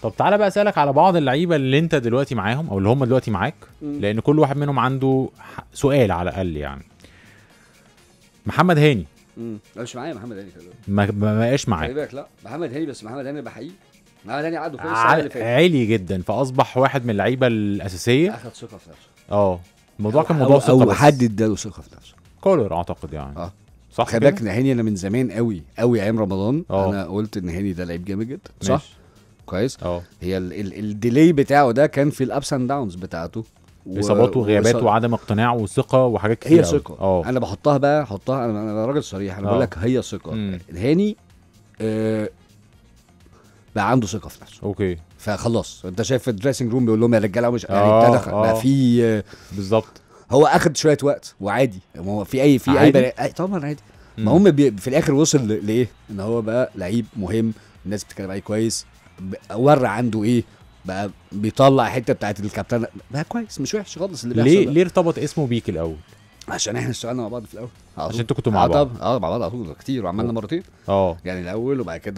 طب تعالى بقى اسالك على بعض اللعيبه اللي انت دلوقتي معاهم او اللي هم دلوقتي معاك مم. لان كل واحد منهم عنده ح- سؤال على الاقل يعني محمد هاني امم مش معايا محمد هاني خلي بالك. ما ما بقاش خلي معاك بالك لا محمد هاني بس محمد هاني بحقيقي محمد هاني عنده كويس السنه ع- اللي فاتت عالي جدا فاصبح واحد من اللعيبه الاساسيه اخد ثقه في نفسه اه الموضوع كان أو- موضوع أو- ثقه او بس. حد اداله ثقه في نفسه كولر اعتقد يعني اه صح خلي كده؟ بالك ان هاني انا من زمان قوي قوي ايام رمضان اه. انا قلت ان هاني ده لعيب جامد جدا صح ماشي. كويس اه هي ال- ال- الديلي بتاعه ده كان في الابس اند داونز بتاعته و- اصابات وغيابات وص- وعدم اقتناع وثقه وحاجات كتير هي أوي. ثقه اه انا بحطها بقى احطها انا انا راجل صريح انا اه. بقول لك هي ثقه مم. هاني آه بقى عنده ثقه في نفسه اوكي فخلاص انت شايف الدريسنج روم بيقول لهم يا رجاله مش يعني اه، انت دخل اه. بقى في آه، بالظبط هو اخد شويه وقت وعادي ما هو في اي في اي عادي؟ بني... أي طبعا عادي ما مم. هم بي... في الاخر وصل ل- لايه ان هو بقى لعيب مهم الناس بتتكلم عليه كويس ب... ورى عنده ايه بقى بيطلع حته بتاعت الكابتن بقى كويس مش وحش خالص اللي بيحصل ليه ده. ليه ارتبط اسمه بيك الاول عشان احنا اشتغلنا مع بعض في الاول على عشان طول. انتوا كنتوا مع اه بعض طبعا اه مع بعض على طول كتير وعملنا مرتين اه يعني الاول وبعد كده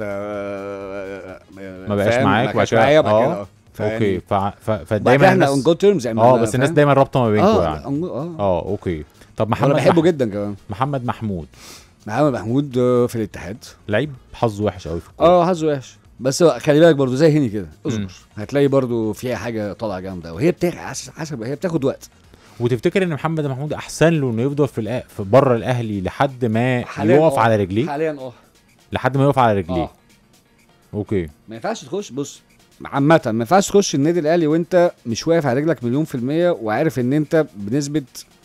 ما بقاش معاك وبعد كده- معايا وبعد كده اه. اه فيعني- اوكي ف... ف... بعد فدايما كده احنا اون الناس جود تيرمز يعني اه ما- بس الناس فاهم؟ دايما رابطه ما بينكم اه يعني اه اه اه اوكي طب وانا محمد بحبه مح... جدا كمان محمد محمود محمد محمود آه، في الاتحاد لعيب حظه وحش قوي في الكورة. اه حظه وحش بس هو خلي بالك برضه زي هني كده مم. اصبر هتلاقي برضه فيها حاجه طالعه جامده وهي بتاخد حسب هي بتاخد وقت وتفتكر ان محمد محمود احسن له انه يفضل في الأ... في بره الاهلي لحد ما حالياً يقف اه. على رجليه حاليا اه لحد ما يقف على رجليه اه اوكي ما ينفعش تخش بص عامة ما ينفعش تخش النادي الاهلي وانت مش واقف على رجلك مليون في المية وعارف ان انت بنسبة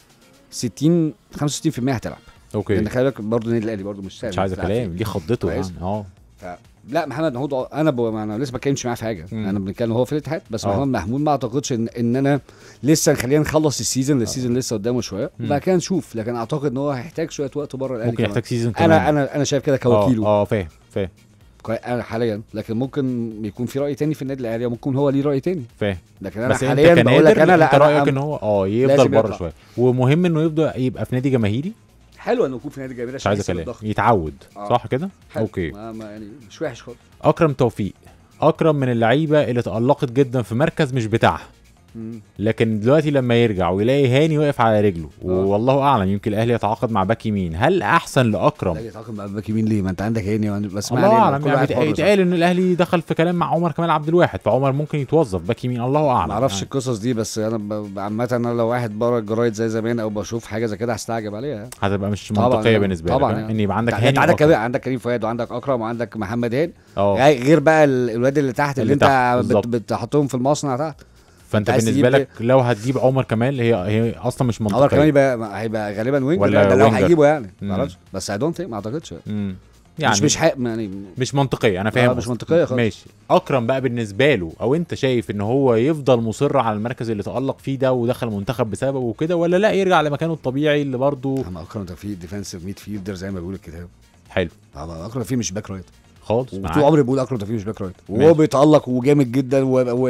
60 65% هتلعب اوكي لان خلي بالك برضه النادي الاهلي برضه مش سهل مش عايز تلعب فيه. كلام دي خضته كويس. يعني اه ف... لا محمد محمود انا ب... انا لسه ما بتكلمش معاه في حاجه مم. انا بنتكلم هو في الاتحاد بس اه. محمد محمود ما اعتقدش ان, ان انا لسه خلينا نخلص السيزون السيزون لسه قدامه شويه مم. بعد كده نشوف لكن اعتقد ان هو هيحتاج شويه وقت بره الاهلي ممكن كمان. يحتاج سيزون كمان انا انا انا شايف كده كوكيله اه اه فاهم فاهم كوي- انا حاليا لكن ممكن يكون في راي تاني في النادي الاهلي وممكن هو ليه راي تاني فاهم لكن انا بس انت حاليا بقول لك كنادر انا لا انت أنا رايك أنا ان هو اه يفضل لازم بره يطلع. شويه ومهم انه يبدا يبقى في نادي جماهيري حلو انه يكون في نادي جماهيري مش عشان عايز يحس كلام بالضغط. يتعود اه. صح كده حلو. اوكي ما ما يعني مش وحش خالص اكرم توفيق اكرم من اللعيبه اللي تالقت جدا في مركز مش بتاعها مم. لكن دلوقتي لما يرجع ويلاقي هاني واقف على رجله اه. والله اعلم يمكن الاهلي يتعاقد مع باك يمين هل احسن لاكرم لا يتعاقد مع باك يمين ليه ما انت عندك هاني وعندك- بس ما الله علينا، اعلم كل يعني واحد حر يتقال ان الاهلي دخل في كلام مع عمر كمال عبد الواحد فعمر ممكن يتوظف باك يمين الله اعلم ما اعرفش يعني. القصص دي بس انا ب- عامه انا لو واحد بره الجرايد زي زمان او بشوف حاجه زي كده هستعجب عليها يعني. هتبقى مش طبعاً منطقيه يعني. بالنسبه لك طبعاً فاهم؟ يعني. ان يبقى عندك انت هاني عندك وأكرم. كمان عندك كريم فؤاد وعندك اكرم وعندك محمد هاني اه غير بقى ال- الواد اللي تحت اللي, اللي انت تحت، بت بالظبط. بتحطهم في المصنع تحت فانت عايز بالنسبه تجيب لك لو هتجيب عمر كمال هي هي اصلا مش منطقيه عمر كمان يبقى هيبقى غالبا وينج ولا ولا ده لو وينجر. هيجيبه يعني مم. ما اعرفش بس اي دونت ما اعتقدش مم. يعني مش مش حق يعني مش منطقيه انا فاهم آه، مش قصدك. منطقية خالص. ماشي اكرم بقى بالنسبه له او انت شايف ان هو يفضل مصر على المركز اللي تالق فيه ده ودخل المنتخب بسببه وكده ولا لا يرجع لمكانه الطبيعي اللي برضه اما اكرم ده فيه ديفensive ميد فيلدر زي ما بيقول الكتاب حلو اما اكرم فيه مش باك رايت خالص وطول معاك. عمري بقول اكرم ده فيه مش باك رايت ماشي. وهو بيتالق وجامد جدا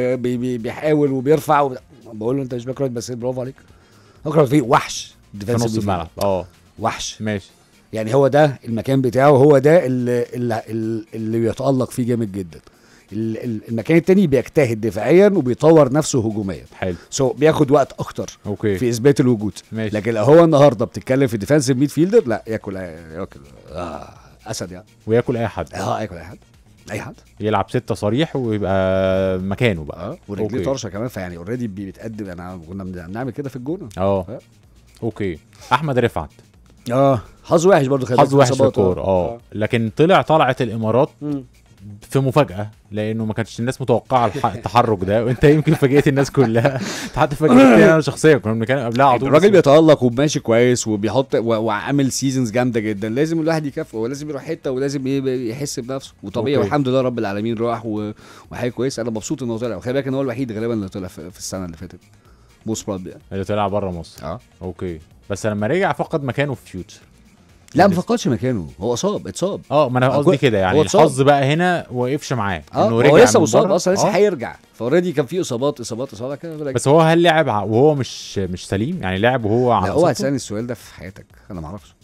وبيحاول وبيرفع وب... بقول له انت مش باك رايت بس برافو عليك اكرم فيه وحش في defensive نص midfielder. الملعب اه وحش ماشي يعني هو ده المكان بتاعه هو ده اللي, اللي, اللي بيتالق فيه جامد جدا ال- ال- المكان التاني بيجتهد دفاعيا وبيطور نفسه هجوميا حلو سو so, بياخد وقت اكتر اوكي في اثبات الوجود ماشي. لكن لو هو النهارده بتتكلم في ديفensive ميد فيلدر لا ياكل ياكل آه اسد يعني وياكل اي حد اه ياكل اي حد اي حد يلعب ستة صريح ويبقى مكانه بقى اه ورجليه أوكي. طرشه كمان فيعني اوريدي بيتقدم انا كنا بنعمل كده في الجونه اه آه. اوكي احمد رفعت اه حظ وحش برضه خلي بالك حظ وحش في الإصابات، الكوره اه لكن طلع طلعت الامارات مم. في مفاجاه لانه ما كانتش الناس متوقعه الح- التحرك ده وانت يمكن فاجئت الناس كلها انت حتى فاجئتني انا شخصيا كنا بنتكلم قبلها على طول الراجل بس- بيتالق وماشي كويس وبيحط و- وعامل سيزونز جامده جدا لازم الواحد يكافئه ولازم يروح حته ولازم ي- يحس بنفسه وطبيعي أوكي. والحمد لله رب العالمين راح و- وحاجه كويس انا مبسوط ان هو طلع وخلي بالك ان هو الوحيد غالبا اللي طلع في في السنه اللي فاتت موست بروبلي يعني اللي طلع بره مصر اه اوكي بس لما رجع فقد مكانه في فيوتشر لا ما فقدش مكانه هو اصاب اتصاب اه ما انا آه، قصدي كوي- كده يعني هو اتصاب. الحظ بقى هنا وقفش معاه اه إنه هو رجع لسه من مصاب بره. اصلا لسه آه. هيرجع فاوريدي كان في اصابات اصابات اصابات كده رجع. بس هو هل لعب ع- وهو مش مش سليم يعني لعب وهو على لا هو إصابته؟ هتسالني السؤال ده في حياتك انا ما اعرفش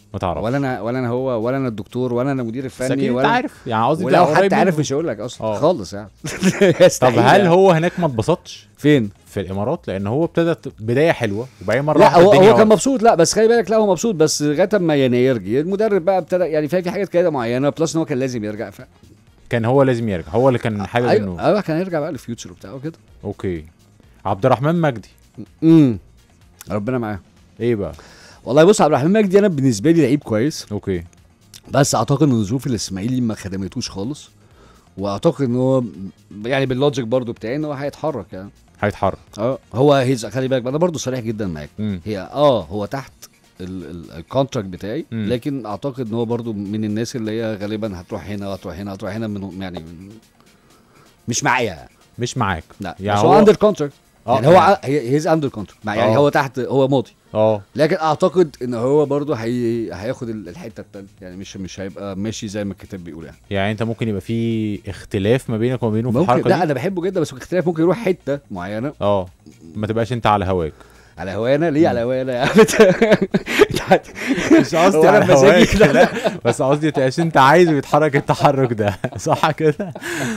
ما تعرفش ولا انا ولا انا هو ولا انا الدكتور ولا انا المدير بس اكيد الفني انت ولا عارف يعني قصدي ولو ده قريب حتى عارف منه. مش هقول لك اصلا اه. خالص يعني طب يستحيل هل يعني. هو هناك ما اتبسطش فين؟ في الامارات لان هو ابتدت بدايه حلوه وبعدين مره لا واحدة هو الدنيا هو كان وقفت. مبسوط لا بس خلي بالك لا هو مبسوط بس لغايه اما يناير جه المدرب بقى ابتدى يعني في في حاجات كده معينه بلس ان هو كان لازم يرجع ف... كان هو لازم يرجع هو اللي كان حابب ايوه انه ايوه كان هيرجع بقى للفيوتشر وبتاع وكده اوكي عبد الرحمن مجدي امم ربنا معاه ايه بقى والله بص عبد الرحمن مجدي انا بالنسبه لي لعيب كويس اوكي بس اعتقد ان ظروف الاسماعيلي ما خدمتوش خالص واعتقد ان هو يعني باللوجيك برضو بتاعي ان هو هيتحرك يعني هيتحرك اه هو هيز خلي بالك انا برضو صريح جدا معاك مم. هي اه هو تحت الكونتراكت بتاعي مم. لكن اعتقد ان هو برضو من الناس اللي هي غالبا هتروح هنا وهتروح هنا وهتروح هنا من يعني من مش معايا مش معاك لا يعني يعني بس هو هو- اندر كونتراكت اه يعني هو هيز اندر كونتراكت يعني اه. هو تحت هو ماضي اه لكن اعتقد ان هو برضه هي... هياخد ال- الحته التانيه يعني مش مش هيبقى ماشي زي ما الكتاب بيقول يعني يعني انت ممكن يبقى في اختلاف ما بينك وما بينه في ممكن الحركه لا دي انا بحبه جدا بس الاختلاف ممكن يروح حته معينه اه ما تبقاش انت على هواك على هوانا ليه على هوانا يا عم مش قصدي على هواك لا بس قصدي تبقاش انت عايز يتحرك التحرك ده صح كده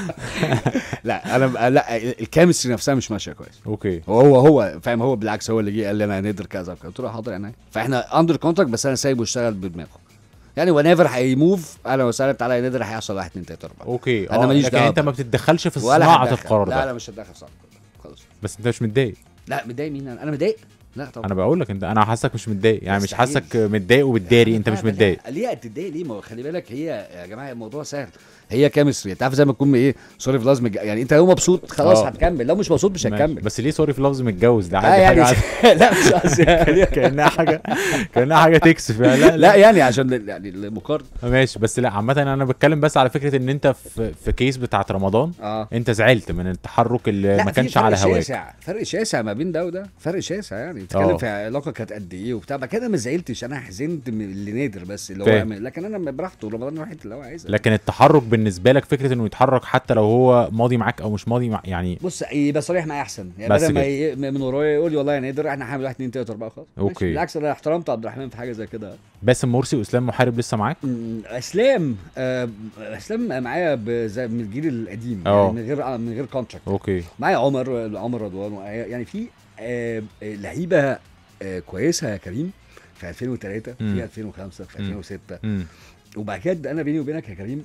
لا انا لا الكيمستري نفسها مش ماشيه كويس اوكي هو هو هو فاهم هو بالعكس هو اللي جه قال لي انا هندر كذا وكذا قلت له حاضر يعني فاحنا اندر كونتراكت بس انا سايبه يشتغل بدماغه يعني ونيفر هيموف انا وسالت تعالى يا ندر هيحصل 1 2 3 4 اوكي أنا اه ماليش لكن دعوة انت ما بتتدخلش في ولا صناعه هتدخل. القرار لا ده لا مش هتدخل في صناعه القرار خلاص بس انت مش متضايق لا متضايق مين انا انا متضايق لا طبعا انا بقول لك انت انا حاسك مش متضايق يعني مش مستحيل. حاسك متضايق وبتداري انت لا، مش لا، لا. متضايق ليه تتضايق ليه ما هو خلي بالك هي يا جماعه الموضوع سهل هي كيمستري انت عارف زي ما تكون ايه سوري في لازم يعني انت لو مبسوط خلاص اه. هتكمل لو مش مبسوط مش ماشي. هتكمل بس ليه سوري في لفظ متجوز ده اه عادي يعني حاجه لا مش قصدي يعني. كانها حاجه كانها حاجه تكسف يعني لا لا لا يعني عشان ال- يعني المقارنه ماشي بس لا عامه انا بتكلم بس على فكره ان انت في في كيس بتاعت رمضان اه انت زعلت من التحرك اللي لا ما في كانش فرق على هواك شاسع فرق شاسع ما بين ده وده فرق شاسع يعني اه. بتتكلم في علاقه كانت قد ايه وبتاع بعد كده ما زعلتش انا حزنت من اللي نادر بس اللي هو فاهم. يعمل لكن انا براحته رمضان الوحيد اللي هو عايزها لكن التحرك بالنسبه لك فكره انه يتحرك حتى لو هو ماضي معاك او مش ماضي مع يعني بص يبقى صريح معايا احسن يعني بس بدل ما كده. ي- من ورايا يقول لي والله يا نادر احنا هنعمل 1 2 3 4 خلاص ماشي. اوكي. بالعكس انا احترمت عبد الرحمن في حاجه زي كده باسم مرسي واسلام محارب لسه معاك م- اسلام آه اسلام معايا ب- زي من الجيل القديم اه. يعني من غير آه، من غير كونتراكت اوكي معايا عمر عمر رضوان وآية. يعني في آه آه، لعيبه آه كويسه يا كريم في 2003 مم. في 2005 في مم. 2006 امم وبعد كده انا بيني وبينك يا كريم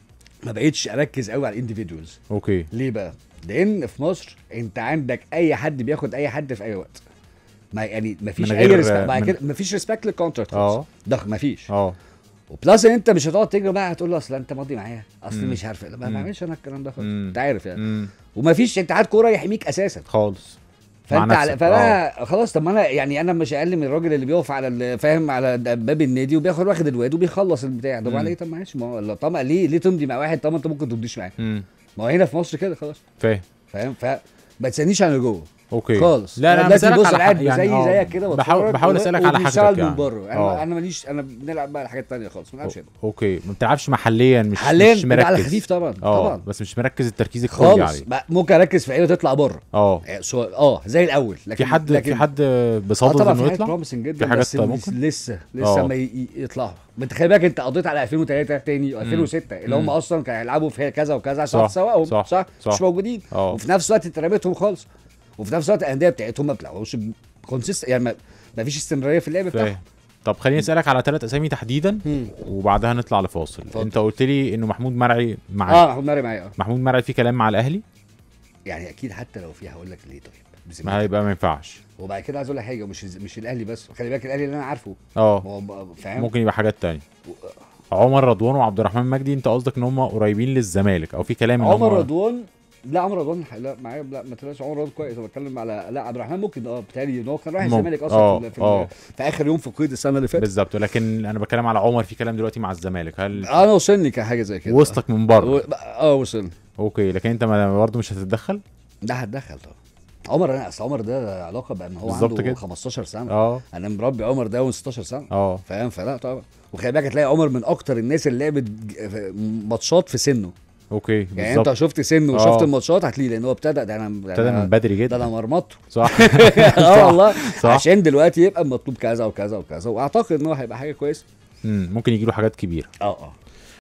ما بقتش اركز قوي على الانديفيدوالز اوكي ليه بقى؟ لان في مصر انت عندك اي حد بياخد اي حد في اي وقت ما يعني ما فيش من اي غير- ريسبكت بعد من- كده ما فيش ريسبكت للكونتراكت اه. ده ما فيش اه وبلس ان انت مش هتقعد تجري بقى هتقول له اصل انت ماضي معايا اصل مم. مش عارف إيه. لا، ما مم. بعملش انا الكلام ده خالص مم. انت عارف يعني امم وما فيش اتحاد كوره يحميك اساسا خالص مع فانت على نفسك. فانا خلاص طب ما انا يعني انا مش اقل من الراجل اللي بيقف على ال- فاهم على باب النادي وبياخد واخد الواد وبيخلص البتاع طب مم. على ايه طب معلش ما هو لا، طب ليه ليه تمضي مع واحد طب ما انت ممكن تمضيش معاه امم ما هو هنا في مصر كده خلاص فاهم فاهم ف ما تسالنيش عن اللي جوه اوكي خالص لا لا أنا انا دلوقتي بسالك بص على أنا قاعد حاجة- يعني زي آه، زيك كده بحاول بتفرج بحاول و- اسالك على وبنشتغل حاجتك من يعني بره انا آه. انا ماليش انا بنلعب بقى حاجات تانية خالص ما بنلعبش هنا اوكي ما بتلعبش محليا مش حاليا مش بيبقى على مركز خفيف طبعا اه طبعا بس مش مركز التركيز القوي خالص عليه بقى ممكن اركز في ايه وتطلع بره اه يعني سو- اه زي الاول لكن في حد لكن في حد اه بصدد طبعا انه في حاجات يطلع بروميسنج جدا في حاجات بس ممكن؟ لسه لسه اه. ما ي- ي- يطلعوا ما انت خلي بالك انت قضيت على 2003 تاني و2006 اللي هم مم. اصلا كانوا هيلعبوا في كذا وكذا عشان صح، تسوقهم صح، صح, صح. مش موجودين اه وفي نفس الوقت انت رميتهم خالص وفي نفس الوقت الانديه بتاعتهم ما بتلعبوش كونسيست يعني ما ما فيش استمراريه في اللعب فاهم بتاعهم طب خليني اسالك على ثلاث اسامي تحديدا مم. وبعدها نطلع لفاصل اتفضل. انت قلت لي انه محمود مرعي معاك اه محمود مرعي معايا اه محمود مرعي في كلام مع الاهلي يعني اكيد حتى لو فيها هقول لك ليه طيب بذمتك. ما هيبقى ما ينفعش وبعد كده عايز اقول لك حاجه مش مش الاهلي بس خلي بالك الاهلي اللي انا عارفه اه هو ب- فاهم ممكن يبقى حاجات تانية عمر رضوان وعبد الرحمن مجدي انت قصدك ان هم قريبين للزمالك او في كلام ان هم عمر رضوان لا عمر رضوان لا معايا لا ما تلاقيش عمر رضوان كويس انا بتكلم على لا عبد الرحمن ممكن اه بتهيألي ان هو كان رايح ممكن. الزمالك اصلا اه، في, في, اه. في اخر يوم في قيد السنه اللي فاتت بالظبط لكن انا بتكلم على عمر في كلام دلوقتي مع الزمالك هل انا وصلني كان حاجه زي كده وسطك من بره و- اه وصلني اوكي لكن انت ما- برضه مش هتتدخل ده هتدخل طبعا عمر انا اصل عمر ده علاقه بقى ان هو بالظبط عنده كده. 15 سنه اه انا مربي عمر ده من 16 سنه اه فاهم فلا طبعا وخلي بالك هتلاقي عمر من اكتر الناس اللي لعبت ج- ماتشات في سنه اوكي يعني بالظبط انت شفت سنه اه. وشفت الماتشات هتلاقيه لان هو ابتدى ده انا ابتدى من بدري ده جدا انا مرمطته صح اه والله صح. عشان دلوقتي يبقى مطلوب كذا وكذا وكذا واعتقد ان هو هيبقى حاجه كويسه مم. ممكن يجي له حاجات كبيره اه اه